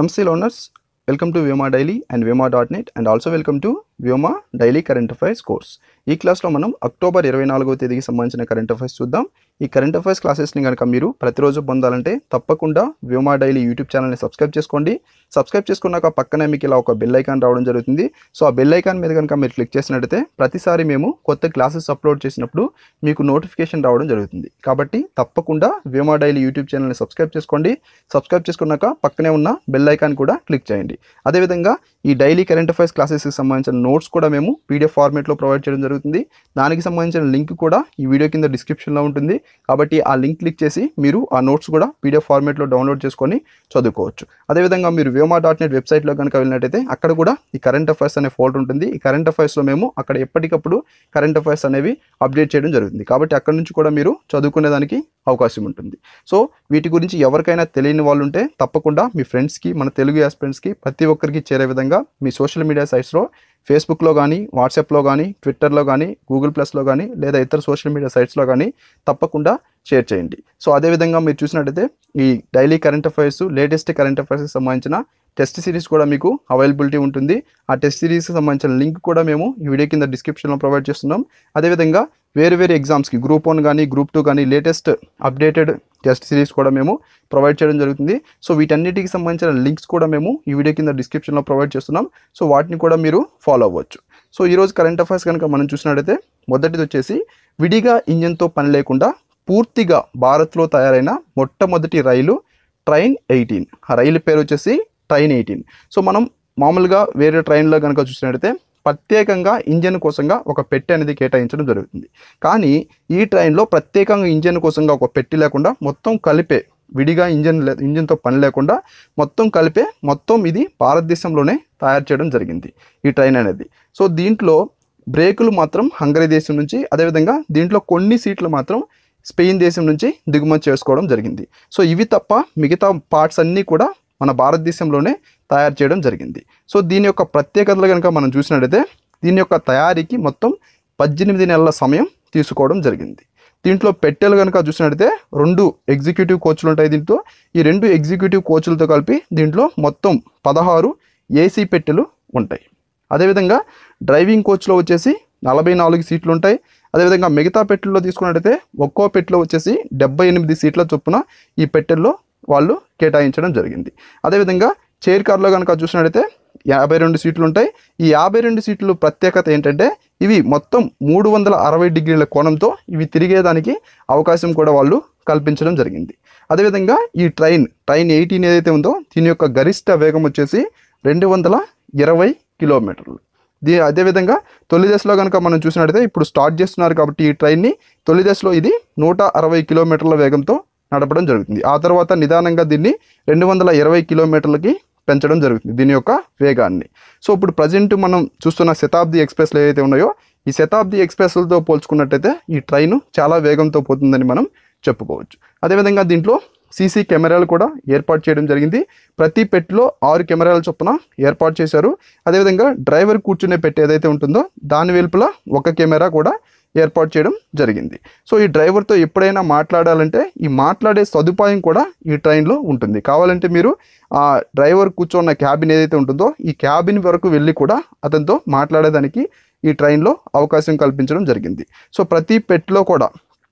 నమస్తే learners welcome to Vyoma daily and Vyoma dot net and also welcome to Vyoma daily current affairs course ఈ క్లాస్లో మనం October ఇరవై నాలుగో తేదీకి సంబంధించిన కరెంట్ అఫైర్స్ చూద్దాం ఈ కరెంట్ అఫైర్స్ క్లాసెస్ని కనుక మీరు ప్రతిరోజు పొందాలంటే తప్పకుండా వ్యోమా డైలీ యూట్యూబ్ ఛానల్ని సబ్స్క్రైబ్ చేసుకోండి సబ్స్క్రైబ్ చేసుకున్నాక పక్కనే మీకు ఇలా ఒక బెల్ ఐకాన్ రావడం జరుగుతుంది సో ఆ బెల్ ఐకాన్ మీద కనుక మీరు క్లిక్ చేసినట్టయితే ప్రతిసారి మేము కొత్త క్లాసెస్ అప్లోడ్ చేసినప్పుడు మీకు నోటిఫికేషన్ రావడం జరుగుతుంది కాబట్టి తప్పకుండా వ్యోమా డైలీ యూట్యూబ్ ఛానల్ని సబ్స్క్రైబ్ చేసుకోండి సబ్స్క్రైబ్ చేసుకున్నాక పక్కనే ఉన్న బెల్ ఐకాన్ కూడా క్లిక్ చేయండి అదేవిధంగా ఈ డైలీ కరెంట్ అఫైర్స్ క్లాసెస్కి సంబంధించిన నోట్స్ కూడా మేము పీడిఎఫ్ ఫార్మేట్లో ప్రొవైడ్ చేయడం జరుగుతుంది దానికి సంబంధించిన లింక్ కూడా ఈ వీడియో కింద డిస్క్రిప్షన్లో ఉంటుంది కాబట్టి ఆ లింక్ క్లిక్ చేసి మీరు ఆ నోట్స్ కూడా పీడిఎఫ్ ఫార్మేట్లో డౌన్లోడ్ చేసుకొని చదువుకోవచ్చు అదేవిధంగా మీరు వ్యోమా డాట్ నెట్ వెబ్సైట్లో కనుక వెళ్ళినట్టయితే అక్కడ కూడా ఈ కరెంట్ అఫైర్స్ అనే ఫోల్డర్ ఉంటుంది ఈ కరెంట్ అఫైర్స్లో మేము అక్కడ ఎప్పటికప్పుడు కరెంట్ అఫైర్స్ అనేవి అప్డేట్ చేయడం జరుగుతుంది కాబట్టి అక్కడ నుంచి కూడా మీరు చదువుకునేదానికి అవకాశం ఉంటుంది సో వీటి గురించి ఎవరికైనా తెలియని వాళ్ళు ఉంటే తప్పకుండా మీ ఫ్రెండ్స్కి మన తెలుగు యాస్పిరెంట్స్కి ప్రతి ఒక్కరికి చేరే విధంగా మీ సోషల్ మీడియా సైట్స్లో ఫేస్బుక్లో కానీ వాట్సాప్లో కానీ ట్విట్టర్లో కానీ గూగుల్ ప్లస్లో కానీ లేదా ఇతర సోషల్ మీడియా సైట్స్లో కానీ తప్పకుండా షేర్ చేయండి సో అదేవిధంగా మీరు చూసినట్టయితే ఈ daily current affairs latest current అఫైర్స్కి సంబంధించిన టెస్ట్ సిరీస్ కూడా మీకు అవైలబిలిటీ ఉంటుంది ఆ టెస్ట్ సిరీస్కి సంబంధించిన లింక్ కూడా మేము ఈ వీడియో కింద డిస్క్రిప్షన్లో ప్రొవైడ్ చేస్తున్నాం అదేవిధంగా వేరు వేరు ఎగ్జామ్స్కి గ్రూప్ వన్ కానీ గ్రూప్ టూ కానీ లేటెస్ట్ అప్డేటెడ్ టెస్ట్ సిరీస్ కూడా మేము ప్రొవైడ్ చేయడం జరుగుతుంది సో వీటన్నిటికి సంబంధించిన లింక్స్ కూడా మేము ఈ వీడియో కింద డిస్క్రిప్షన్లో ప్రొవైడ్ చేస్తున్నాం సో వాటిని కూడా మీరు ఫాలో అవ్వచ్చు సో ఈరోజు కరెంట్ అఫైర్స్ కనుక మనం చూసినట్టయితే మొదటిది వచ్చేసి విడిగా ఇంజన్తో పని లేకుండా పూర్తిగా భారత్లో తయారైన మొట్టమొదటి రైలు ట్రైన్ ఎయిటీన్ ఆ రైలు పేరు వచ్చేసి ట్రైన్ ఎయిటీన్ సో మనం మామూలుగా వేరే ట్రైన్లో కనుక చూసినట్టయితే ప్రత్యేకంగా ఇంజన్ కోసంగా ఒక పెట్టె అనేది కేటాయించడం జరుగుతుంది కానీ ఈ ట్రైన్లో ప్రత్యేకంగా ఇంజన్ కోసంగా ఒక పెట్టి లేకుండా మొత్తం కలిపే విడిగా ఇంజన్ లే ఇంజన్తో పని లేకుండా మొత్తం కలిపే మొత్తం ఇది భారతదేశంలోనే తయారు చేయడం జరిగింది ఈ ట్రైన్ అనేది సో దీంట్లో బ్రేకులు మాత్రం హంగరీ దేశం నుంచి అదేవిధంగా దీంట్లో కొన్ని సీట్లు మాత్రం స్పెయిన్ దేశం నుంచి దిగుమతి చేసుకోవడం జరిగింది సో ఇవి తప్ప మిగతా పార్ట్స్ అన్నీ కూడా మన భారతదేశంలోనే తయారు చేయడం జరిగింది సో దీని యొక్క ప్రత్యేకతలు కనుక మనం చూసినట్టయితే దీని యొక్క తయారీకి మొత్తం పద్దెనిమిది నెలల సమయం తీసుకోవడం జరిగింది దీంట్లో పెట్టెలు కనుక చూసినట్టయితే రెండు ఎగ్జిక్యూటివ్ కోచ్లు ఉంటాయి దీంట్లో ఈ రెండు ఎగ్జిక్యూటివ్ కోచ్లతో కలిపి దీంట్లో మొత్తం పదహారు ఏసీ పెట్టెలు ఉంటాయి అదేవిధంగా డ్రైవింగ్ కోచ్లో వచ్చేసి నలభై నాలుగు సీట్లు ఉంటాయి అదేవిధంగా మిగతా పెట్టెల్లో తీసుకున్నట్టయితే ఒక్కో పెట్టెలో వచ్చేసి డెబ్బై ఎనిమిది సీట్ల చొప్పున ఈ పెట్టెల్లో వాళ్ళు కేటాయించడం జరిగింది అదేవిధంగా చైర్ కార్లో కనుక చూసినట్టయితే యాభై రెండు సీట్లు ఉంటాయి ఈ యాభై రెండు సీట్లు ప్రత్యేకత ఏంటంటే ఇవి మొత్తం మూడు వందల అరవై డిగ్రీల కోణంతో ఇవి తిరిగేదానికి అవకాశం కూడా వాళ్ళు కల్పించడం జరిగింది అదేవిధంగా ఈ ట్రైన్ ట్రైన్ ఎయిటీన్ ఏదైతే ఉందో దీని యొక్క గరిష్ట వేగం వచ్చేసి రెండు వందల ఇరవై కిలోమీటర్లు దీ అదేవిధంగా తొలి దశలో కనుక మనం చూసినట్టయితే ఇప్పుడు స్టార్ట్ చేస్తున్నారు కాబట్టి ఈ ట్రైన్ని తొలి దశలో ఇది నూట అరవై కిలోమీటర్ల వేగంతో నడపడం జరుగుతుంది ఆ తర్వాత నిదానంగా దీన్ని రెండు వందల ఇరవై కిలోమీటర్లకి పెంచడం జరుగుతుంది దీని యొక్క వేగాన్ని సో ఇప్పుడు ప్రజెంట్ మనం చూస్తున్న శతాబ్ది ఎక్స్ప్రెస్లు ఏవైతే ఉన్నాయో ఈ శతాబ్ది ఎక్స్ప్రెస్లతో పోల్చుకున్నట్టయితే ఈ ట్రైన్ చాలా వేగంతో పోతుందని మనం చెప్పుకోవచ్చు అదేవిధంగా దీంట్లో సీసీ కెమెరాలు కూడా ఏర్పాటు చేయడం జరిగింది ప్రతి పెట్టిలో ఆరు కెమెరాల చొప్పున ఏర్పాటు చేశారు అదేవిధంగా డ్రైవర్ కూర్చునే పెట్టి ఏదైతే ఉంటుందో దాని వెలుపల ఒక కెమెరా కూడా ఏర్పాటు చేయడం జరిగింది సో ఈ డ్రైవర్తో ఎప్పుడైనా మాట్లాడాలంటే ఈ మాట్లాడే సదుపాయం కూడా ఈ ట్రైన్లో ఉంటుంది కావాలంటే మీరు ఆ డ్రైవర్ కూర్చున్న క్యాబిన్ ఏదైతే ఉంటుందో ఈ క్యాబిన్ వరకు వెళ్ళి కూడా అతనితో మాట్లాడేదానికి ఈ ట్రైన్లో అవకాశం కల్పించడం జరిగింది సో ప్రతి పెట్లో కూడా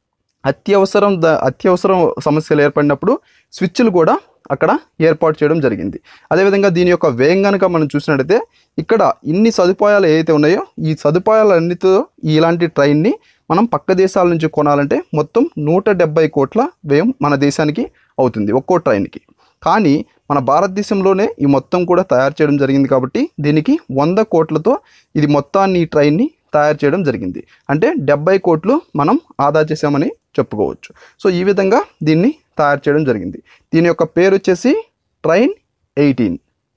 అత్యవసరం ద అత్యవసరం సమస్యలు ఏర్పడినప్పుడు స్విచ్లు కూడా అక్కడ ఏర్పాటు చేయడం జరిగింది అదేవిధంగా దీని యొక్క వ్యయం కనుక మనం చూసినట్టయితే ఇక్కడ ఇన్ని సదుపాయాలు ఏవైతే ఉన్నాయో ఈ సదుపాయాలన్నిటితో ఇలాంటి ట్రైన్ని మనం పక్క దేశాల నుంచి కొనాలంటే మొత్తం నూట డెబ్బై కోట్ల వ్యయం మన దేశానికి అవుతుంది ఒక్కో ట్రైన్కి కానీ మన భారతదేశంలోనే ఈ మొత్తం కూడా తయారు చేయడం జరిగింది కాబట్టి దీనికి వంద కోట్లతో ఇది మొత్తాన్ని ఈ ట్రైన్ని తయారు చేయడం జరిగింది అంటే డెబ్బై కోట్లు మనం ఆదా చేసామని చెప్పుకోవచ్చు సో ఈ విధంగా దీన్ని తయారు చేయడం జరిగింది దీని యొక్క పేరు వచ్చేసి ట్రైన్ ఎయిటీన్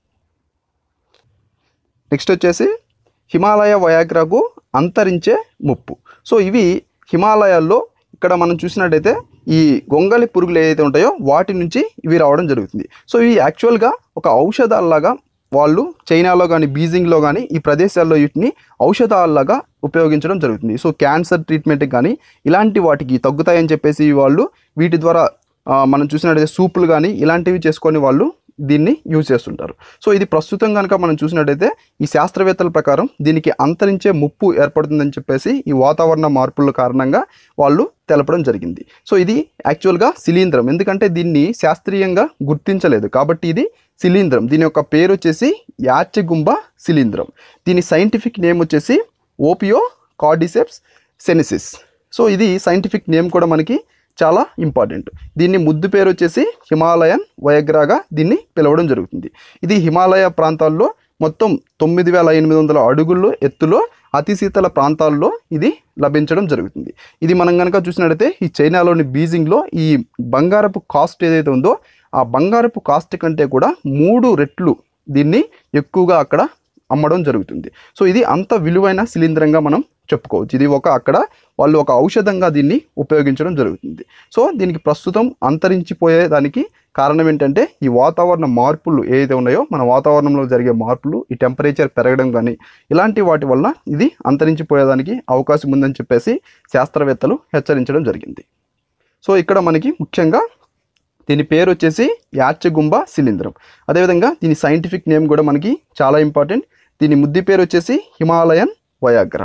నెక్స్ట్ వచ్చేసి హిమాలయ వయాగ్రాకు అంతరించే ముప్పు సో ఇవి హిమాలయాల్లో ఇక్కడ మనం చూసినట్టయితే ఈ గొంగలి పురుగులు ఏదైతే ఉంటాయో వాటి నుంచి ఇవి రావడం జరుగుతుంది సో ఇవి యాక్చువల్గా ఒక ఔషధాలలాగా వాళ్ళు చైనాలో కానీ బీజింగ్లో కానీ ఈ ప్రదేశాల్లో వీటిని ఔషధాలలాగా ఉపయోగించడం జరుగుతుంది సో క్యాన్సర్ ట్రీట్మెంట్కి కానీ ఇలాంటి వాటికి తగ్గుతాయని చెప్పేసి వాళ్ళు వీటి ద్వారా ఆ, మనం చూసినట్టయితే సూపులు కానీ ఇలాంటివి చేసుకొని వాళ్ళు దీన్ని యూజ్ చేస్తుంటారు సో ఇది ప్రస్తుతం కనుక మనం చూసినట్టయితే ఈ శాస్త్రవేత్తల ప్రకారం దీనికి అంతరించే ముప్పు ఏర్పడుతుందని చెప్పేసి ఈ వాతావరణ మార్పుల కారణంగా వాళ్ళు తెలపడం జరిగింది సో ఇది యాక్చువల్గా శిలీంధ్రం ఎందుకంటే దీన్ని శాస్త్రీయంగా గుర్తించలేదు కాబట్టి ఇది శిలీంధ్రం దీని యొక్క పేరు వచ్చేసి యాచెగుంబ శిలీంధ్రం దీని సైంటిఫిక్ నేమ్ వచ్చేసి ఓపియో కార్డిసెప్స్ సెనిసిస్ సో ఇది సైంటిఫిక్ నేమ్ కూడా మనకి చాలా ఇంపార్టెంట్ దీన్ని ముద్దు పేరు వచ్చేసి హిమాలయన్ వయగ్రాగా దీన్ని పిలవడం జరుగుతుంది ఇది హిమాలయ ప్రాంతాల్లో మొత్తం తొమ్మిది వేల ఎనిమిది వందల అడుగుల్లో ఎత్తులో అతి శీతల ప్రాంతాల్లో ఇది లభించడం జరుగుతుంది ఇది మనం కనుక చూసినట్టయితే ఈ చైనాలోని బీజింగ్లో ఈ బంగారపు కాస్ట్ ఏదైతే ఉందో ఆ బంగారపు కాస్ట్ కంటే కూడా మూడు రెట్లు దీన్ని ఎక్కువగా అక్కడ అమ్మడం జరుగుతుంది సో ఇది అంత విలువైన శిలీంద్రంగా మనం చెప్పుకోవచ్చు ఇది ఒక అక్కడ వాళ్ళు ఒక ఔషధంగా దీన్ని ఉపయోగించడం జరుగుతుంది సో దీనికి ప్రస్తుతం అంతరించిపోయే దానికి కారణం ఏంటంటే ఈ వాతావరణ మార్పులు ఏదైతే ఉన్నాయో మన వాతావరణంలో జరిగే మార్పులు ఈ టెంపరేచర్ పెరగడం కానీ ఇలాంటి వాటి వల్ల ఇది అంతరించిపోయేదానికి అవకాశం ఉందని చెప్పేసి శాస్త్రవేత్తలు హెచ్చరించడం జరిగింది సో ఇక్కడ మనకి ముఖ్యంగా దీని పేరు వచ్చేసి యాచగుంబ శిలీంద్రం అదేవిధంగా దీని సైంటిఫిక్ నేమ్ కూడా మనకి చాలా ఇంపార్టెంట్ దీని ముద్ది పేరు వచ్చేసి హిమాలయన్ వయాగ్రా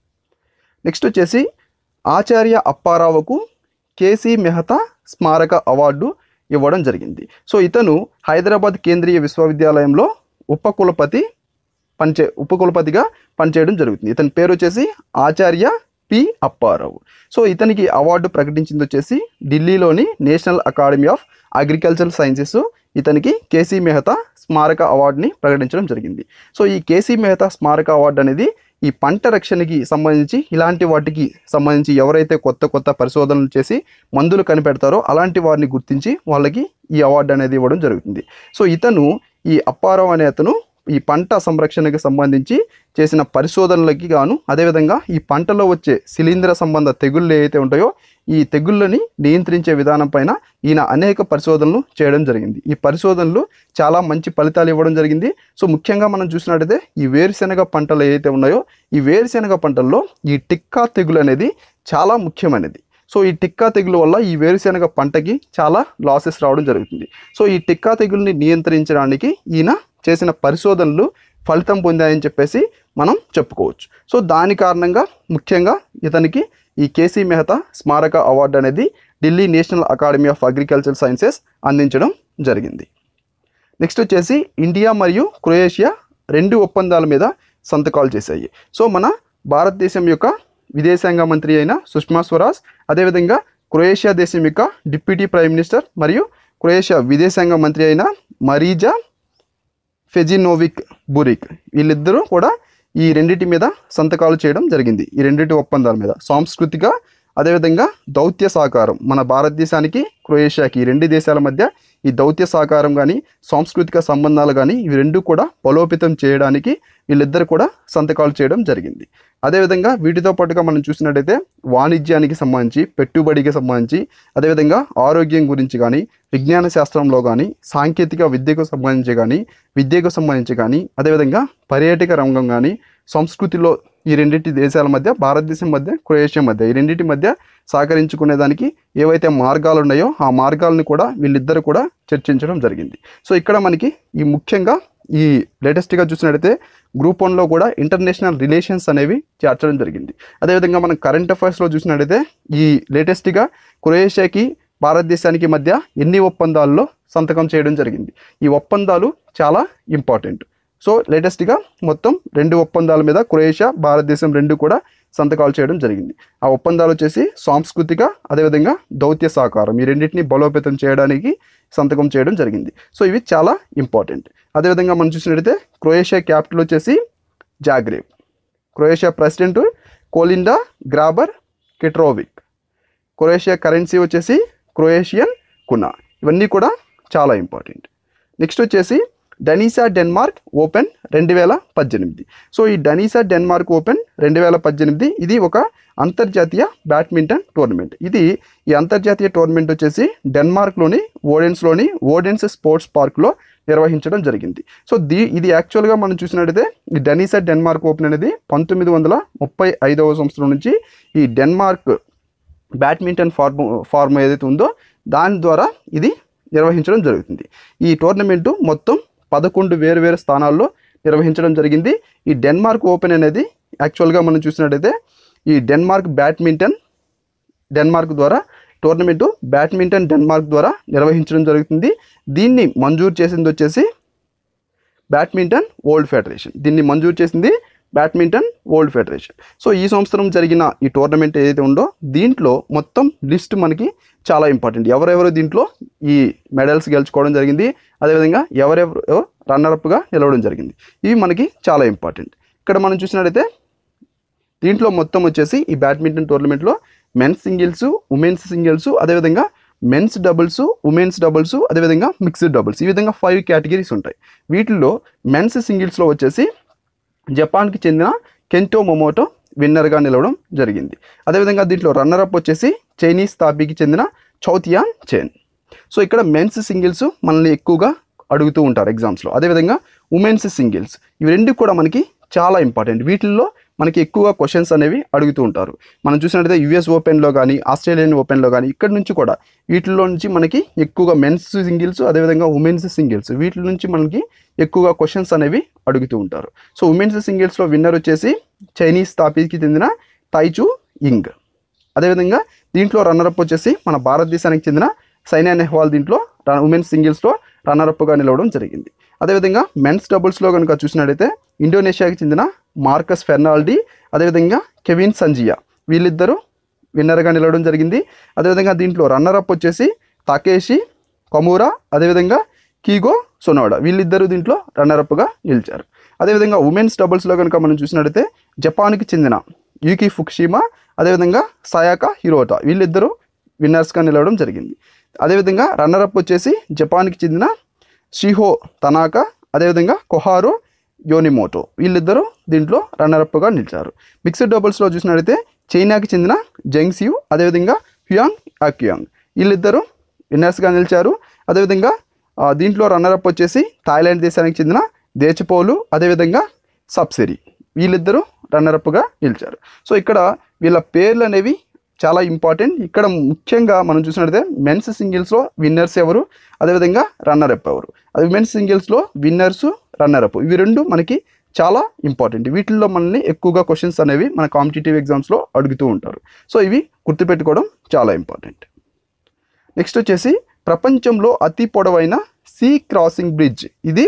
నెక్స్ట్ వచ్చేసి ఆచార్య అప్పారావుకు కేసీ మెహతా స్మారక అవార్డు ఇవ్వడం జరిగింది సో ఇతను హైదరాబాద్ కేంద్రీయ విశ్వవిద్యాలయంలో ఉపకులపతి పనిచే ఉపకులపతిగా పనిచేయడం జరుగుతుంది ఇతని పేరు వచ్చేసి ఆచార్య పి అప్పారావు సో ఇతనికి అవార్డు ప్రకటించింది వచ్చేసి ఢిల్లీలోని national academy of agricultural sciences ఇతనికి కేసీ మెహతా స్మారక అవార్డుని ప్రకటించడం జరిగింది సో ఈ కేసీ మెహతా స్మారక అవార్డు అనేది ఈ పంట రక్షణకి సంబంధించి ఇలాంటి వాటికి సంబంధించి ఎవరైతే కొత్త కొత్త పరిశోధనలు చేసి మందులు కనిపెడతారో అలాంటి వారిని గుర్తించి వాళ్ళకి ఈ అవార్డు అనేది ఇవ్వడం జరుగుతుంది సో ఇతను ఈ అప్పారావు అనే అతను ఈ పంట సంరక్షణకి సంబంధించి చేసిన పరిశోధనలకి గాను అదేవిధంగా ఈ పంటలో వచ్చే శిలీంద్ర సంబంధ తెగుళ్ళు ఏవైతే ఉంటాయో ఈ తెగుళ్ళని నియంత్రించే విధానం పైన ఈయన అనేక పరిశోధనలు చేయడం జరిగింది ఈ పరిశోధనలు చాలా మంచి ఫలితాలు ఇవ్వడం జరిగింది సో ముఖ్యంగా మనం చూసినట్టయితే ఈ వేరుశెనగ పంటలు ఏవైతే ఉన్నాయో ఈ వేరుశెనగ పంటల్లో ఈ టిక్కా తెగులు అనేది చాలా ముఖ్యమైనది సో ఈ టిక్కా తెగులు వల్ల ఈ వేరుశెనగ పంటకి చాలా లాసెస్ రావడం జరుగుతుంది సో ఈ టిక్కా తెగుల్ని నియంత్రించడానికి ఈయన చేసిన పరిశోధనలు ఫలితం పొందాయని చెప్పేసి మనం చెప్పుకోవచ్చు సో దాని కారణంగా ముఖ్యంగా ఇతనికి ఈ కేసీ మెహతా స్మారక అవార్డు అనేది Delhi national academy of agriculture sciences అందించడం జరిగింది నెక్స్ట్ వచ్చేసి ఇండియా మరియు క్రొయేషియా రెండు ఒప్పందాల మీద సంతకాలు చేశాయి సో మన భారతదేశం యొక్క విదేశాంగ మంత్రి అయిన సుష్మా స్వరాజ్ అదేవిధంగా క్రొయేషియా దేశం యొక్క డిప్యూటీ ప్రైమ్ మినిస్టర్ మరియు క్రొయేషియా విదేశాంగ మంత్రి అయిన మరీజా ఫెజినోవిక్ బురిక్ వీళ్ళిద్దరూ కూడా ఈ రెండింటి మీద సంతకాలు చేయడం జరిగింది ఈ రెండింటి ఒప్పందాల మీద సాంస్కృతిక అదేవిధంగా దౌత్య సహకారం మన భారతదేశానికి క్రొయేషియాకి ఈ రెండు దేశాల మధ్య ఈ దౌత్య సహకారం కానీ సాంస్కృతిక సంబంధాలు కానీ ఇవి రెండు కూడా బలోపేతం చేయడానికి వీళ్ళిద్దరు కూడా సంతకాలు చేయడం జరిగింది అదేవిధంగా వీటితో పాటుగా మనం చూసినట్టయితే వాణిజ్యానికి సంబంధించి పెట్టుబడికి సంబంధించి అదేవిధంగా ఆరోగ్యం గురించి కానీ విజ్ఞాన శాస్త్రంలో కానీ సాంకేతిక విద్యకు సంబంధించి కానీ విద్యకు సంబంధించి కానీ అదేవిధంగా పర్యాటక రంగం కానీ సంస్కృతిలో ఈ రెండింటి దేశాల మధ్య భారతదేశం మధ్య క్రొయేషియా మధ్య ఈ రెండింటి మధ్య సహకరించుకునే దానికి ఏవైతే మార్గాలు ఉన్నాయో ఆ మార్గాలను కూడా వీళ్ళిద్దరు కూడా చర్చించడం జరిగింది సో ఇక్కడ మనకి ఈ ముఖ్యంగా ఈ లేటెస్ట్గా చూసినట్టయితే గ్రూప్ వన్లో కూడా ఇంటర్నేషనల్ రిలేషన్స్ అనేవి చేర్చడం జరిగింది అదేవిధంగా మనం కరెంట్ అఫైర్స్లో చూసినట్టయితే ఈ లేటెస్ట్గా క్రొయేషియాకి భారతదేశానికి మధ్య ఎన్ని ఒప్పందాల్లో సంతకం చేయడం జరిగింది ఈ ఒప్పందాలు చాలా ఇంపార్టెంట్ సో లేటెస్ట్గా మొత్తం రెండు ఒప్పందాల మీద క్రొయేషియా భారతదేశం రెండు కూడా సంతకాలు చేయడం జరిగింది ఆ ఒప్పందాలు వచ్చేసి సాంస్కృతిక అదేవిధంగా దౌత్య సహకారం ఈ రెండింటిని బలోపేతం చేయడానికి సంతకం చేయడం జరిగింది సో ఇవి చాలా ఇంపార్టెంట్ అదేవిధంగా మనం చూసినట్టయితే క్రొయేషియా క్యాపిటల్ వచ్చేసి Zagreb Croatia president Kolinda Grabar Kitarovic Croatia currency వచ్చేసి క్రొయేషియన్ కునా ఇవన్నీ కూడా చాలా ఇంపార్టెంట్ నెక్స్ట్ వచ్చేసి డనీసా డెన్మార్క్ ఓపెన్ రెండు వేల పద్దెనిమిది సో ఈ డనీసా డెన్మార్క్ ఓపెన్ రెండు వేల పద్దెనిమిది ఇది ఒక అంతర్జాతీయ బ్యాడ్మింటన్ టోర్నమెంట్ ఇది ఈ అంతర్జాతీయ టోర్నమెంట్ వచ్చేసి డెన్మార్క్లోని ఓడెన్స్లోని ఓడెన్స్ స్పోర్ట్స్ పార్క్లో నిర్వహించడం జరిగింది సో దీ ఇది యాక్చువల్గా మనం చూసినట్టయితే ఈ డనీసా డెన్మార్క్ ఓపెన్ అనేది పంతొమ్మిది వందల ముప్పై ఐదవ సంవత్సరం నుంచి ఈ డెన్మార్క్ బ్యాడ్మింటన్ ఫార్మ్ ఫార్మ్ ఏదైతే ఉందో దాని ద్వారా ఇది నిర్వహించడం జరుగుతుంది ఈ టోర్నమెంటు మొత్తం పదకొండు వేరు వేరు స్థానాల్లో నిర్వహించడం జరిగింది ఈ డెన్మార్క్ ఓపెన్ అనేది యాక్చువల్గా మనం చూసినట్టయితే ఈ డెన్మార్క్ బ్యాడ్మింటన్ డెన్మార్క్ ద్వారా టోర్నమెంటు బ్యాడ్మింటన్ డెన్మార్క్ ద్వారా నిర్వహించడం జరుగుతుంది దీన్ని మంజూరు చేసింది వచ్చేసి బ్యాడ్మింటన్ వరల్డ్ ఫెడరేషన్ దీన్ని మంజూరు చేసింది బ్యాడ్మింటన్ వరల్డ్ ఫెడరేషన్ సో ఈ సంవత్సరం జరిగిన ఈ టోర్నమెంట్ ఏదైతే ఉందో దీంట్లో మొత్తం లిస్ట్ మనకి చాలా ఇంపార్టెంట్ ఎవరెవరు దీంట్లో ఈ మెడల్స్ గెలుచుకోవడం జరిగింది అదేవిధంగా ఎవరెవరు రన్నర్అప్గా నిలవడం జరిగింది ఇవి మనకి చాలా ఇంపార్టెంట్ ఇక్కడ మనం చూసినట్టయితే దీంట్లో మొత్తం వచ్చేసి ఈ బ్యాడ్మింటన్ టోర్నమెంట్లో మెన్స్ సింగిల్స్ ఉమెన్స్ సింగిల్స్ అదేవిధంగా మెన్స్ డబుల్స్ ఉమెన్స్ డబుల్స్ అదేవిధంగా మిక్స్డ్ డబుల్స్ ఈ విధంగా ఫైవ్ కేటగిరీస్ ఉంటాయి వీటిల్లో మెన్స్ సింగిల్స్లో వచ్చేసి జపాన్కి చెందిన కెంటో మొమోటో విన్నర్గా నిలవడం జరిగింది అదేవిధంగా దీంట్లో రన్నర్అప్ వచ్చేసి చైనీస్ తాపీకి చెందిన చౌతియాన్ చెన్ సో ఇక్కడ మెన్స్ సింగిల్స్ మనల్ని ఎక్కువగా అడుగుతూ ఉంటారు ఎగ్జామ్స్లో అదేవిధంగా ఉమెన్స్ సింగిల్స్ ఇవి రెండు కూడా మనకి చాలా ఇంపార్టెంట్ వీటిల్లో మనకి ఎక్కువగా క్వశ్చన్స్ అనేవి అడుగుతూ ఉంటారు మనం చూసినట్టయితే యుఎస్ ఓపెన్లో కానీ ఆస్ట్రేలియన్ ఓపెన్లో కానీ ఇక్కడ నుంచి కూడా వీటిలో నుంచి మనకి ఎక్కువగా మెన్స్ సింగిల్స్ అదేవిధంగా ఉమెన్స్ సింగిల్స్ వీటి నుంచి మనకి ఎక్కువగా క్వశ్చన్స్ అనేవి అడుగుతూ ఉంటారు సో ఉమెన్స్ సింగిల్స్లో విన్నర్ వచ్చేసి చైనీస్ తాపీకి చెందిన తైచు ఇంగ్ అదేవిధంగా దీంట్లో రన్నరప్ వచ్చేసి మన భారతదేశానికి చెందిన సైనా నెహ్వాల్ దీంట్లో ఉమెన్స్ సింగిల్స్లో రన్నరప్గా నిలవడం జరిగింది అదేవిధంగా మెన్స్ డబుల్స్లో కనుక చూసినట్టయితే ఇండోనేషియాకి చెందిన మార్కస్ ఫెర్నాల్డీ అదేవిధంగా కెవిన్ సంజియా వీళ్ళిద్దరూ విన్నర్గా నిలవడం జరిగింది అదేవిధంగా దీంట్లో రన్నరప్ వచ్చేసి తకేషి కమూరా అదేవిధంగా కీగో సొనోడా వీళ్ళిద్దరూ దీంట్లో రన్నరప్గా నిలిచారు అదేవిధంగా ఉమెన్స్ డబుల్స్లో కనుక మనం చూసినట్టయితే జపాన్కి చెందిన యూకి ఫుక్షిమా అదేవిధంగా సయాకా హిరోటా వీళ్ళిద్దరూ విన్నర్స్గా నిలవడం జరిగింది అదేవిధంగా రన్నరప్ వచ్చేసి జపాన్కి చెందిన షిహో తనాకా అదేవిధంగా కొహారో యోనిమోటో వీళ్ళిద్దరూ దీంట్లో రన్నరప్గా నిలిచారు మిక్స్డ్ డబుల్స్లో చూసినట్టయితే చైనాకి చెందిన జెంగ్సియు అదేవిధంగా హ్యాంగ్ అక్యాంగ్ వీళ్ళిద్దరూ విన్నర్స్గా నిలిచారు అదేవిధంగా ఆ, దీంట్లో రన్నరప్ వచ్చేసి థాయిలాండ్ దేశానికి చెందిన దేచపోలు అదేవిధంగా సబ్సిరీ వీళ్ళిద్దరూ రన్నరప్గా నిలిచారు సో ఇక్కడ వీళ్ళ పేర్లు అనేవి చాలా ఇంపార్టెంట్ ఇక్కడ ముఖ్యంగా మనం చూసినట్లయితే మెన్స్ సింగిల్స్లో విన్నర్స్ ఎవరు అదేవిధంగా రన్నర్ అప్ ఎవరు అది ఉమెన్స్ సింగిల్స్లో విన్నర్స్ రన్నర్ అప్ ఇవి రెండు మనకి చాలా ఇంపార్టెంట్ వీటిల్లో మనల్ని ఎక్కువగా క్వశ్చన్స్ అనేవి మన కాంపిటేటివ్ ఎగ్జామ్స్లో అడుగుతూ ఉంటారు సో ఇవి గుర్తుపెట్టుకోవడం చాలా ఇంపార్టెంట్ నెక్స్ట్ వచ్చేసి ప్రపంచంలో అతి పొడవైన సీ క్రాసింగ్ బ్రిడ్జ్ ఇది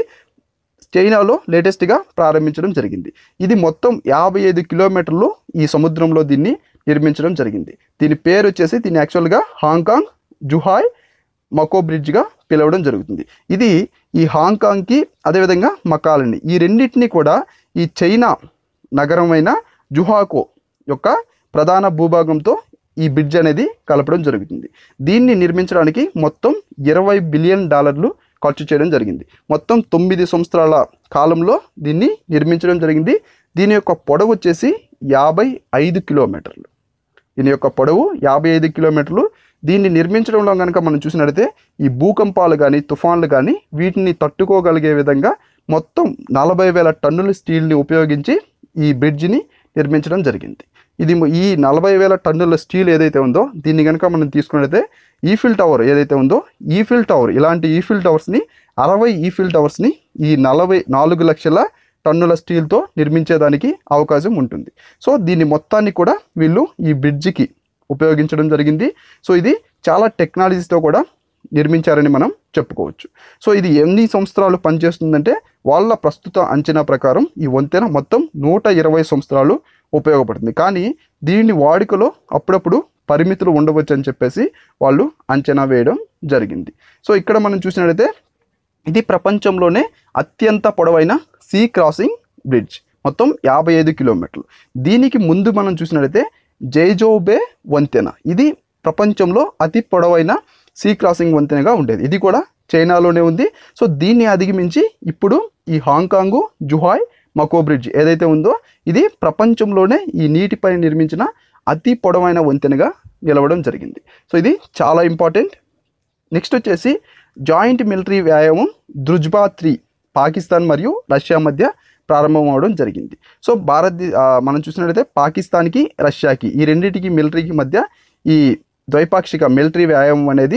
చైనాలో లేటెస్ట్గా ప్రారంభించడం జరిగింది ఇది మొత్తం యాభై ఐదు కిలోమీటర్లు ఈ సముద్రంలో దీన్ని నిర్మించడం జరిగింది దీని పేరు వచ్చేసి దీన్ని యాక్చువల్గా హాంకాంగ్ జుహాయ్ మకో బ్రిడ్జ్గా పిలవడం జరుగుతుంది ఇది ఈ హాంకాంగ్కి అదేవిధంగా మకాలని ఈ రెండింటిని కూడా ఈ చైనా నగరమైన జుహాకో యొక్క ప్రధాన భూభాగంతో ఈ బ్రిడ్జ్ అనేది కలపడం జరుగుతుంది దీన్ని నిర్మించడానికి మొత్తం ఇరవై బిలియన్ డాలర్లు ఖర్చు చేయడం జరిగింది మొత్తం తొమ్మిది సంవత్సరాల కాలంలో దీన్ని నిర్మించడం జరిగింది దీని యొక్క పొడవు వచ్చేసి యాభై ఐదు కిలోమీటర్లు దీని యొక్క పొడవు యాభై ఐదు కిలోమీటర్లు దీన్ని నిర్మించడంలో కనుక మనం చూసినట్లయితే ఈ భూకంపాలు కానీ తుఫాన్లు కానీ వీటిని తట్టుకోగలిగే విధంగా మొత్తం నలభై వేల టన్నుల స్టీల్ని ఉపయోగించి ఈ బ్రిడ్జిని నిర్మించడం జరిగింది ఇది మ- ఈ నలభై వేల టన్నుల స్టీల్ ఏదైతే ఉందో దీన్ని కనుక మనం తీసుకున్నట్లయితే ఈఫిల్ టవర్ ఏదైతే ఉందో ఈఫిల్ టవర్ ఇలాంటి ఈఫిల్ టవర్స్ని అరవై ఈఫిల్ టవర్స్ని ఈ నలభై నాలుగు లక్షల టన్నుల స్టీల్తో నిర్మించేదానికి అవకాశం ఉంటుంది సో దీన్ని మొత్తాన్ని కూడా వీళ్ళు ఈ బ్రిడ్జికి ఉపయోగించడం జరిగింది సో ఇది చాలా టెక్నాలజీస్తో కూడా నిర్మించారని మనం చెప్పుకోవచ్చు సో ఇది ఎన్ని సంవత్సరాలు పనిచేస్తుందంటే వాళ్ళ ప్రస్తుత అంచనా ప్రకారం ఈ వంతెన మొత్తం నూట ఇరవై సంవత్సరాలు ఉపయోగపడుతుంది కానీ దీని వాడుకలో అప్పుడప్పుడు పరిమితులు ఉండవచ్చు అని చెప్పేసి వాళ్ళు అంచనా వేయడం జరిగింది సో ఇక్కడ మనం చూసినట్లయితే ఇది ప్రపంచంలోనే అత్యంత పొడవైన సీ క్రాసింగ్ బ్రిడ్జ్ మొత్తం యాభై ఐదు కిలోమీటర్లు దీనికి ముందు మనం చూసినట్లయితే జైజోబే వంతెన ఇది ప్రపంచంలో అతి పొడవైన సీ క్రాసింగ్ వంతెనగా ఉండేది ఇది కూడా చైనాలోనే ఉంది సో దీన్ని అధిగమించి ఇప్పుడు ఈ హాంకాంగు జుహాయ్ మకో బ్రిడ్జ్ ఏదైతే ఉందో ఇది ప్రపంచంలోనే ఈ నీటిపై నిర్మించిన అతి పొడవైన వంతెనగా నిలవడం జరిగింది సో ఇది చాలా ఇంపార్టెంట్ నెక్స్ట్ వచ్చేసి జాయింట్ మిలిటరీ వ్యాయామం ధృజ్బా త్రీ పాకిస్తాన్ మరియు రష్యా మధ్య ప్రారంభం అవడం జరిగింది సో భారత్ మనం చూసినట్లయితే పాకిస్తాన్కి రష్యాకి ఈ రెండింటికి మిలిటరీకి మధ్య ఈ ద్వైపాక్షిక మిలిటరీ వ్యాయామం అనేది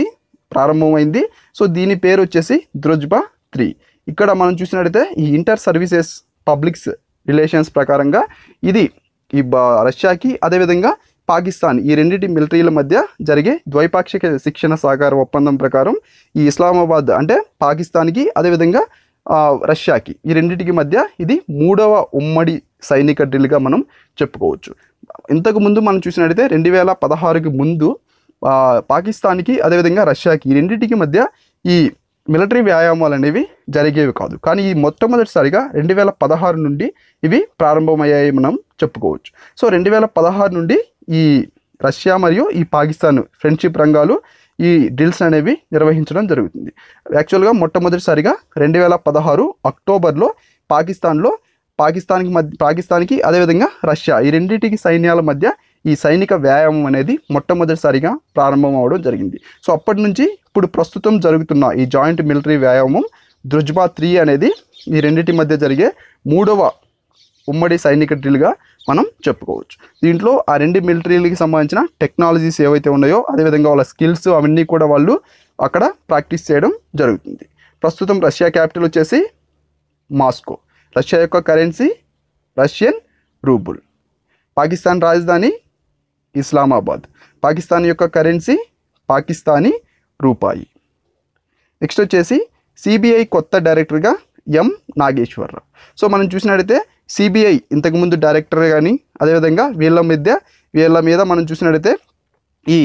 ప్రారంభమైంది సో దీని పేరు వచ్చేసి ద్రుజ్బా త్రీ ఇక్కడ మనం చూసినట్టయితే ఈ ఇంటర్ సర్వీసెస్ పబ్లిక్స్ రిలేషన్స్ ప్రకారంగా ఇది ఈ బ- రష్యాకి అదేవిధంగా పాకిస్తాన్ ఈ రెండింటి మిలిటరీల మధ్య జరిగే ద్వైపాక్షిక శిక్షణ సహకార ఒప్పందం ప్రకారం ఈ ఇస్లామాబాద్ అంటే పాకిస్తాన్కి అదేవిధంగా ఆ, రష్యాకి ఈ రెండింటికి మధ్య ఇది మూడవ ఉమ్మడి సైనిక డ్రిల్గా మనం చెప్పుకోవచ్చు ఇంతకు ముందు మనం చూసినట్టయితే రెండు వేల పదహారుకి ముందు ఆ, పాకిస్తాన్కి అదేవిధంగా రష్యాకి ఈ రెండింటికి మధ్య ఈ మిలిటరీ వ్యాయామాలు అనేవి జరిగేవి కాదు కానీ ఈ మొట్టమొదటిసారిగా రెండు వేల పదహారు నుండి ఇవి ప్రారంభమయ్యాయి మనం చెప్పుకోవచ్చు సో రెండు వేల పదహారు నుండి ఈ రష్యా మరియు ఈ పాకిస్తాన్ ఫ్రెండ్షిప్ రంగాలు ఈ డ్రిల్స్ అనేవి నిర్వహించడం జరుగుతుంది యాక్చువల్గా మొట్టమొదటిసారిగా రెండు వేల పదహారు అక్టోబర్లో పాకిస్తాన్లో పాకిస్తాన్కి మధ్య పాకిస్తాన్కి అదేవిధంగా రష్యా ఈ రెండింటికి సైన్యాల మధ్య ఈ సైనిక వ్యాయామం అనేది మొట్టమొదటిసారిగా ప్రారంభం అవడం జరిగింది సో అప్పటి నుంచి ఇప్పుడు ప్రస్తుతం జరుగుతున్న ఈ జాయింట్ మిలిటరీ వ్యాయామం ద్రుజ్బా త్రీ అనేది ఈ రెండింటి మధ్య జరిగే మూడవ ఉమ్మడి సైనిక డ్రిల్గా మనం చెప్పుకోవచ్చు దీంట్లో ఆ రెండు మిలిటరీలకి సంబంధించిన టెక్నాలజీస్ ఏవైతే ఉన్నాయో అదేవిధంగా వాళ్ళ స్కిల్స్ అవన్నీ కూడా వాళ్ళు అక్కడ ప్రాక్టీస్ చేయడం జరుగుతుంది ప్రస్తుతం రష్యా క్యాపిటల్ వచ్చేసి మాస్కో రష్యా యొక్క కరెన్సీ రష్యన్ రూబుల్ పాకిస్తాన్ రాజధాని ఇస్లామాబాద్ పాకిస్తాన్ యొక్క కరెన్సీ పాకిస్తానీ రూపాయి నెక్స్ట్ వచ్చేసి సిబిఐ కొత్త డైరెక్టర్గా ఎం నాగేశ్వరరావు సో మనం చూసినట్టయితే సిబిఐ ఇంతకుముందు డైరెక్టర్ కానీ అదేవిధంగా వీళ్ళ మధ్య వీళ్ళ మీద మనం చూసినట్టయితే ఈ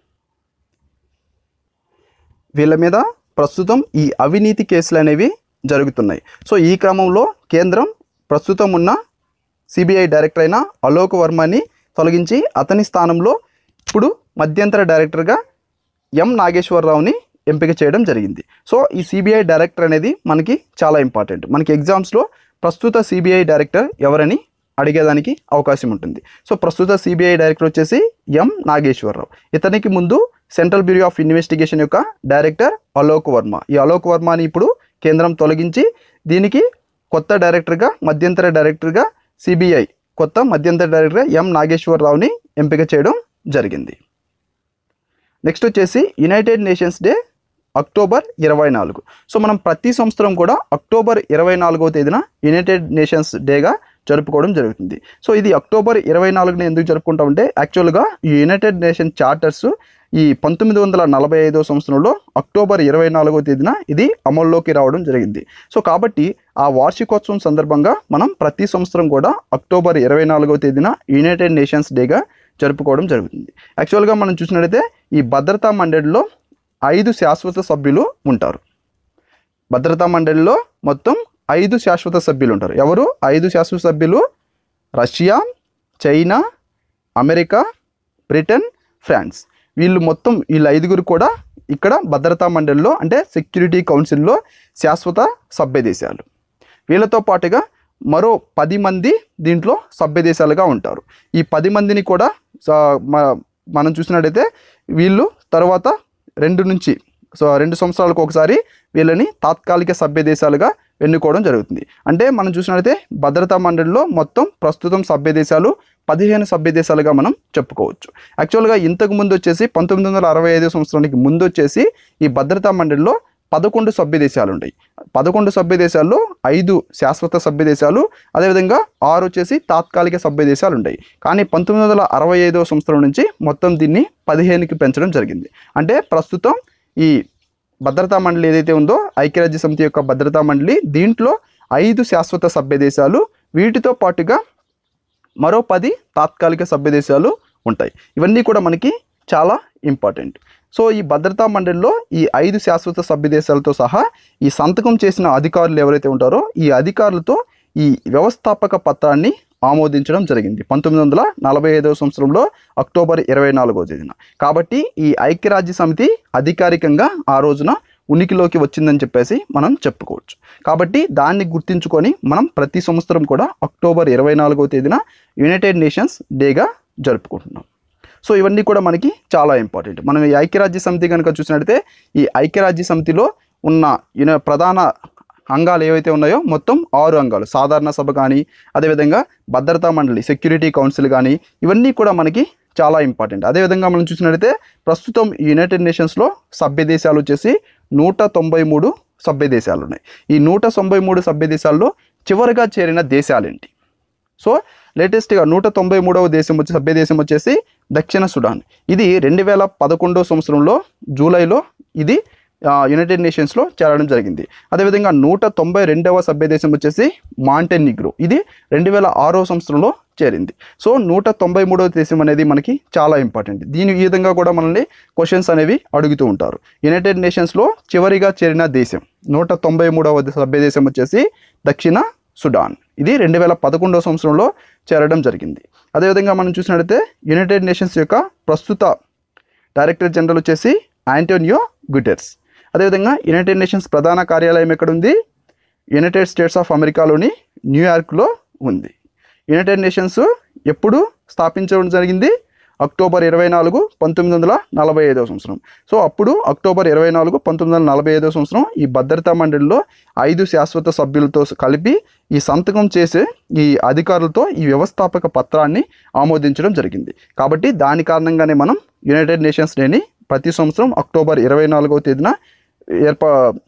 వీళ్ళ మీద ప్రస్తుతం ఈ అవినీతి కేసులు అనేవి జరుగుతున్నాయి సో ఈ క్రమంలో కేంద్రం ప్రస్తుతం ఉన్న సిబిఐ డైరెక్టర్ అయిన అలోక్ వర్మని తొలగించి అతని స్థానంలో ఇప్పుడు మధ్యంతర డైరెక్టర్గా ఎం నాగేశ్వరరావుని ఎంపిక చేయడం జరిగింది సో ఈ సిబిఐ డైరెక్టర్ అనేది మనకి చాలా ఇంపార్టెంట్ మనకి ఎగ్జామ్స్లో ప్రస్తుత సిబిఐ డైరెక్టర్ ఎవరని అడిగేదానికి అవకాశం ఉంటుంది సో ప్రస్తుత సిబిఐ డైరెక్టర్ వచ్చేసి ఎం నాగేశ్వరరావు ఇతనికి ముందు సెంట్రల్ బ్యూరో ఆఫ్ ఇన్వెస్టిగేషన్ యొక్క డైరెక్టర్ అలోక్ వర్మ ఈ అలోక్ వర్మని ఇప్పుడు కేంద్రం తొలగించి దీనికి కొత్త డైరెక్టర్గా మధ్యంతర డైరెక్టర్గా సిబిఐ కొత్త మధ్యంతర డైరెక్టర్గా ఎం నాగేశ్వరరావుని ఎంపిక చేయడం జరిగింది నెక్స్ట్ వచ్చేసి యునైటెడ్ నేషన్స్ డే అక్టోబర్ ఇరవై నాలుగు సో మనం ప్రతి సంవత్సరం కూడా అక్టోబర్ ఇరవై నాలుగవ తేదీన యునైటెడ్ నేషన్స్ డేగా జరుపుకోవడం జరుగుతుంది సో ఇది అక్టోబర్ ఇరవై నాలుగుని ఎందుకు జరుపుకుంటామంటే యాక్చువల్గా ఈ యునైటెడ్ నేషన్ చార్టర్స్ ఈ పంతొమ్మిది వందల నలభై ఐదో సంవత్సరంలో అక్టోబర్ ఇరవై నాలుగో తేదీన ఇది అమల్లోకి రావడం జరిగింది సో కాబట్టి ఆ వార్షికోత్సవం సందర్భంగా మనం ప్రతి సంవత్సరం కూడా అక్టోబర్ ఇరవై నాలుగో తేదీన యునైటెడ్ నేషన్స్ డేగా జరుపుకోవడం జరుగుతుంది యాక్చువల్గా మనం చూసినట్లయితే ఈ భద్రతా మండలిలో ఐదు శాశ్వత సభ్యులు ఉంటారు భద్రతా మండలిలో మొత్తం ఐదు శాశ్వత సభ్యులు ఉంటారు ఎవరు ఐదు శాశ్వత సభ్యులు Russia China America Britain France వీళ్ళు మొత్తం వీళ్ళ ఐదుగురు కూడా ఇక్కడ భద్రతా మండలిలో అంటే సెక్యూరిటీ కౌన్సిల్లో శాశ్వత సభ్య దేశాలు వీళ్ళతో పాటుగా మరో పది మంది దీంట్లో సభ్య దేశాలుగా ఉంటారు ఈ పది మందిని కూడా స- మ- మనం చూసినట్టయితే వీళ్ళు తర్వాత రెండు నుంచి సో రెండు సంవత్సరాలకు ఒకసారి వీళ్ళని తాత్కాలిక సభ్య దేశాలుగా ఎన్నుకోవడం జరుగుతుంది అంటే మనం చూసినట్లయితే భద్రతా మండలిలో మొత్తం ప్రస్తుతం సభ్య దేశాలు పదిహేను సభ్య దేశాలుగా మనం చెప్పుకోవచ్చు యాక్చువల్గా ఇంతకు ముందు వచ్చేసి పంతొమ్మిది వందల అరవై ఐదు సంవత్సరానికి ముందు వచ్చేసి ఈ భద్రతా మండలిలో పదకొండు సభ్య దేశాలు ఉంటాయి పదకొండు సభ్య దేశాల్లో ఐదు శాశ్వత సభ్య దేశాలు అదేవిధంగా ఆరు వచ్చేసి తాత్కాలిక సభ్య దేశాలు ఉంటాయి కానీ పంతొమ్మిది వందల అరవై ఐదో సంవత్సరం నుంచి మొత్తం దీన్ని పదిహేనుకి పెంచడం జరిగింది అంటే ప్రస్తుతం ఈ భద్రతా మండలి ఏదైతే ఉందో ఐక్యరాజ్య సమితి యొక్క భద్రతా మండలి దీంట్లో ఐదు శాశ్వత సభ్య దేశాలు వీటితో పాటుగా మరో పది తాత్కాలిక సభ్య దేశాలు ఉంటాయి ఇవన్నీ కూడా మనకి చాలా ఇంపార్టెంట్ సో ఈ భద్రతా మండలిలో ఈ ఐదు శాశ్వత సభ్య దేశాలతో సహా ఈ సంతకం చేసిన అధికారులు ఎవరైతే ఉంటారో ఈ అధికారులతో ఈ వ్యవస్థాపక పత్రాన్ని ఆమోదించడం జరిగింది పంతొమ్మిది వందల నలభై ఐదవ సంవత్సరంలో అక్టోబర్ ఇరవై నాలుగో తేదీన కాబట్టి ఈ ఐక్యరాజ్య సమితి అధికారికంగా ఆ రోజున ఉనికిలోకి వచ్చిందని చెప్పేసి మనం చెప్పుకోవచ్చు కాబట్టి దాన్ని గుర్తించుకొని మనం ప్రతి సంవత్సరం కూడా అక్టోబర్ ఇరవై నాలుగో తేదీన యునైటెడ్ నేషన్స్ డేగా జరుపుకుంటున్నాం సో ఇవన్నీ కూడా మనకి చాలా ఇంపార్టెంట్ మనం ఈ ఐక్యరాజ్య సమితి కనుక చూసినట్లయితే ఈ ఐక్యరాజ్య సమితిలో ఉన్న యున ప్రధాన అంగాలు ఏవైతే ఉన్నాయో మొత్తం ఆరు అంగాలు సాధారణ సభ కానీ అదేవిధంగా భద్రతా మండలి సెక్యూరిటీ కౌన్సిల్ కానీ ఇవన్నీ కూడా మనకి చాలా ఇంపార్టెంట్ అదేవిధంగా మనం చూసినట్లయితే ప్రస్తుతం ఈ యునైటెడ్ నేషన్స్లో సభ్య దేశాలు వచ్చేసి నూట తొంభై మూడు సభ్య దేశాలు ఉన్నాయి ఈ నూట తొంభై మూడు సభ్య దేశాల్లో చివరిగా చేరిన దేశాలేంటి సో లేటెస్ట్గా నూట తొంభై మూడవ దేశం వచ్చి సభ్య దేశం వచ్చేసి దక్షిణ సుడాన్ ఇది రెండు వేల పదకొండవ సంవత్సరంలో జూలైలో ఇది ఆ, యునైటెడ్ నేషన్స్లో చేరడం జరిగింది అదేవిధంగా నూట తొంభై రెండవ సభ్య దేశం వచ్చేసి మాంటెనిగ్రో ఇది రెండు వేల ఆరో సంవత్సరంలో చేరింది సో నూట తొంభై మూడవ దేశం అనేది మనకి చాలా ఇంపార్టెంట్ దీని ఈ విధంగా కూడా మనల్ని క్వశ్చన్స్ అనేవి అడుగుతూ ఉంటారు యునైటెడ్ నేషన్స్లో చివరిగా చేరిన దేశం నూట తొంభై మూడవ సభ్య దేశం వచ్చేసి దక్షిణ సుడాన్ ఇది రెండు వేల పదకొండవ సంవత్సరంలో చేరడం జరిగింది అదేవిధంగా మనం చూసినట్లయితే యునైటెడ్ నేషన్స్ యొక్క ప్రస్తుత డైరెక్టర్ జనరల్ వచ్చేసి ఆంటోనియో గుటెర్స్ అదేవిధంగా యునైటెడ్ నేషన్స్ ప్రధాన కార్యాలయం ఎక్కడుంది యునైటెడ్ స్టేట్స్ ఆఫ్ అమెరికాలోని న్యూయార్క్లో ఉంది యునైటెడ్ నేషన్స్ ఎప్పుడు స్థాపించడం జరిగింది అక్టోబర్ ఇరవై నాలుగు పంతొమ్మిది వందల నలభై ఐదవ సంవత్సరం సో అప్పుడు అక్టోబర్ ఇరవై నాలుగు పంతొమ్మిది వందల నలభై ఐదవ సంవత్సరం ఈ భద్రతా మండలిలో ఐదు శాశ్వత సభ్యులతో కలిపి ఈ సంతకం చేసే ఈ అధికారులతో ఈ వ్యవస్థాపక పత్రాన్ని ఆమోదించడం జరిగింది కాబట్టి దాని కారణంగానే మనం యునైటెడ్ నేషన్స్ డేని ప్రతి సంవత్సరం అక్టోబర్ ఇరవై నాలుగవ తేదీన ఏర్పా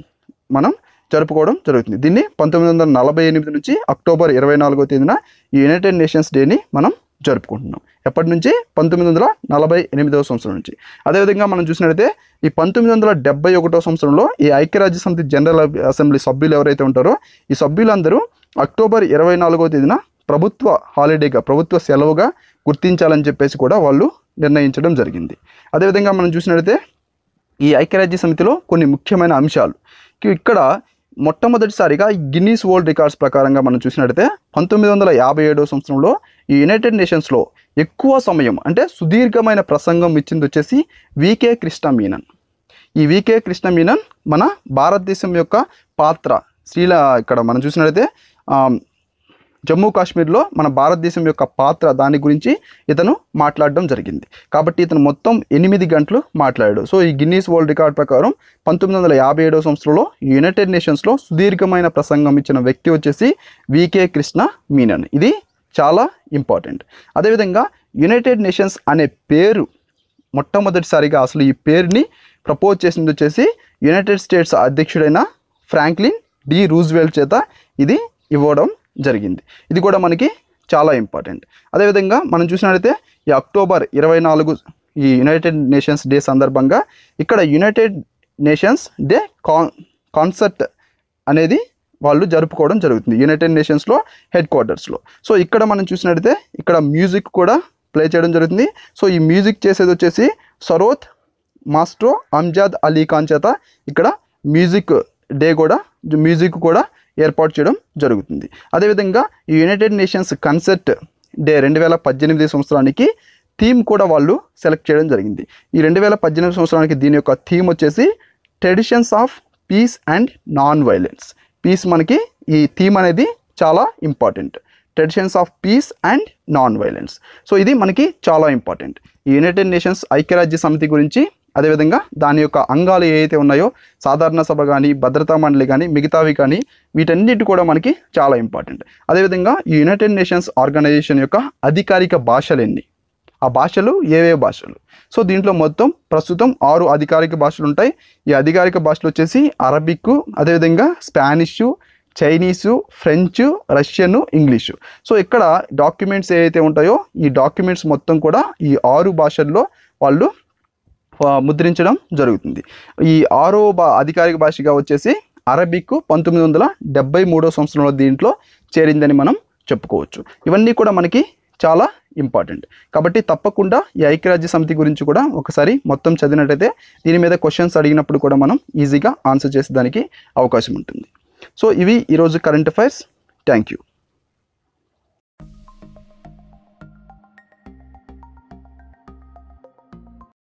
మనం జరుపుకోవడం జరుగుతుంది దీన్ని పంతొమ్మిది వందల నలభై ఎనిమిది నుంచి అక్టోబర్ ఇరవై నాలుగో తేదీన ఈ యునైటెడ్ నేషన్స్ డేని మనం జరుపుకుంటున్నాం ఎప్పటి నుంచి పంతొమ్మిది వందల నలభై ఎనిమిదవ సంవత్సరం నుంచి అదేవిధంగా మనం చూసినట్లయితే ఈ పంతొమ్మిది వందల డెబ్బై ఒకటో సంవత్సరంలో ఈ ఐక్యరాజ్య సమితి జనరల్ అసెంబ్లీ సభ్యులు ఎవరైతే ఉంటారో ఈ సభ్యులందరూ అక్టోబర్ ఇరవై నాలుగో తేదీన ప్రభుత్వ హాలిడేగా ప్రభుత్వ సెలవుగా గుర్తించాలని చెప్పేసి కూడా వాళ్ళు నిర్ణయించడం జరిగింది అదేవిధంగా మనం చూసినట్లయితే ఈ ఐక్యరాజ్య సమితిలో కొన్ని ముఖ్యమైన అంశాలు ఇక- ఇక్కడ మొట్టమొదటిసారిగా గిన్నీస్ వరల్డ్ రికార్డ్స్ ప్రకారంగా మనం చూసినట్లయితే పంతొమ్మిది వందల యాభై ఏడవ సంవత్సరంలో ఈ యునైటెడ్ నేషన్స్లో ఎక్కువ సమయం అంటే సుదీర్ఘమైన ప్రసంగం ఇచ్చింది వచ్చేసి వికే కృష్ణ మీనన్ ఈ వికే కృష్ణ మీనన్ మన భారతదేశం యొక్క పాత్ర శ్రీల ఇక్కడ మనం చూసినట్లయితే ఆ, జమ్మూ కాశ్మీర్లో మన భారతదేశం యొక్క పాత్ర దాని గురించి ఇతను మాట్లాడడం జరిగింది కాబట్టి ఇతను మొత్తం ఎనిమిది గంటలు మాట్లాడాడు సో ఈ గిన్నీస్ వరల్డ్ రికార్డ్ ప్రకారం పంతొమ్మిది వందల యాభై ఏడవ సంవత్సరంలో యునైటెడ్ నేషన్స్లో సుదీర్ఘమైన ప్రసంగం ఇచ్చిన వ్యక్తి వచ్చేసి వికే కృష్ణ మీనన్ ఇది చాలా ఇంపార్టెంట్ అదేవిధంగా యునైటెడ్ నేషన్స్ అనే పేరు మొట్టమొదటిసారిగా అసలు ఈ పేరుని ప్రపోజ్ చేసింది వచ్చేసి యునైటెడ్ స్టేట్స్ అధ్యక్షుడైన ఫ్రాంక్లిన్ డి రూజ్వెల్ట్ చేత ఇది ఇవ్వడం జరిగింది ఇది కూడా మనకి చాలా ఇంపార్టెంట్ అదేవిధంగా మనం చూసినట్లయితే ఈ అక్టోబర్ ఇరవై నాలుగు ఈ యునైటెడ్ నేషన్స్ డే సందర్భంగా ఇక్కడ United Nations Day con concert అనేది వాళ్ళు జరుపుకోవడం జరుగుతుంది యునైటెడ్ నేషన్స్లో హెడ్ క్వార్టర్స్లో సో ఇక్కడ మనం చూసినట్లయితే ఇక్కడ మ్యూజిక్ కూడా ప్లే చేయడం జరుగుతుంది సో ఈ మ్యూజిక్ చేసేది వచ్చేసి సరోత్ మాస్ట్రో అంజాద్ అలీ ఖాన్ చేత ఇక్కడ మ్యూజిక్ డే కూడా మ్యూజిక్ కూడా ఏర్పాటు చేయడం జరుగుతుంది అదేవిధంగా ఈ యునైటెడ్ నేషన్స్ కన్సర్ట్ డే రెండు వేల పద్దెనిమిది సంవత్సరానికి థీమ్ కూడా వాళ్ళు సెలెక్ట్ చేయడం జరిగింది ఈ రెండు వేల పద్దెనిమిది సంవత్సరానికి దీని యొక్క థీమ్ వచ్చేసి traditions of peace and non violence peace మనకి ఈ థీమ్ అనేది చాలా important traditions of peace and non violence so ఇది మనకి చాలా ఇంపార్టెంట్ ఈ యునైటెడ్ నేషన్స్ ఐక్యరాజ్య సమితి గురించి అదేవిధంగా దాని యొక్క అంగాలు ఏవైతే ఉన్నాయో సాధారణ సభ కానీ భద్రతా మండలి కానీ మిగతావి కానీ వీటన్నిటి కూడా మనకి చాలా ఇంపార్టెంట్ అదేవిధంగా ఈ యునైటెడ్ నేషన్స్ ఆర్గనైజేషన్ యొక్క అధికారిక భాషలు ఎన్ని ఆ భాషలు ఏవే భాషలు సో దీంట్లో మొత్తం ప్రస్తుతం ఆరు అధికారిక భాషలు ఉంటాయి ఈ అధికారిక భాషలు వచ్చేసి అరబిక్ అదేవిధంగా Spanish Chinese French Russian English so ఇక్కడ డాక్యుమెంట్స్ ఏవైతే ఉంటాయో ఈ డాక్యుమెంట్స్ మొత్తం కూడా ఈ ఆరు భాషల్లో వాళ్ళు ఆ, ముద్రించడం జరుగుతుంది ఈ ఆరో బా అధికారిక భాషగా వచ్చేసి అరబిక్ పంతొమ్మిది వందల డెబ్బై మూడో సంవత్సరంలో దీంట్లో చేరిందని మనం చెప్పుకోవచ్చు ఇవన్నీ కూడా మనకి చాలా ఇంపార్టెంట్ కాబట్టి తప్పకుండా ఈ ఐక్యరాజ్య సమితి గురించి కూడా ఒకసారి మొత్తం చదివినట్టయితే దీని మీద క్వశ్చన్స్ అడిగినప్పుడు కూడా మనం ఈజీగా ఆన్సర్ చేసేదానికి అవకాశం ఉంటుంది సో ఇవి ఈరోజు కరెంట్ అఫైర్స్ థ్యాంక్ యూ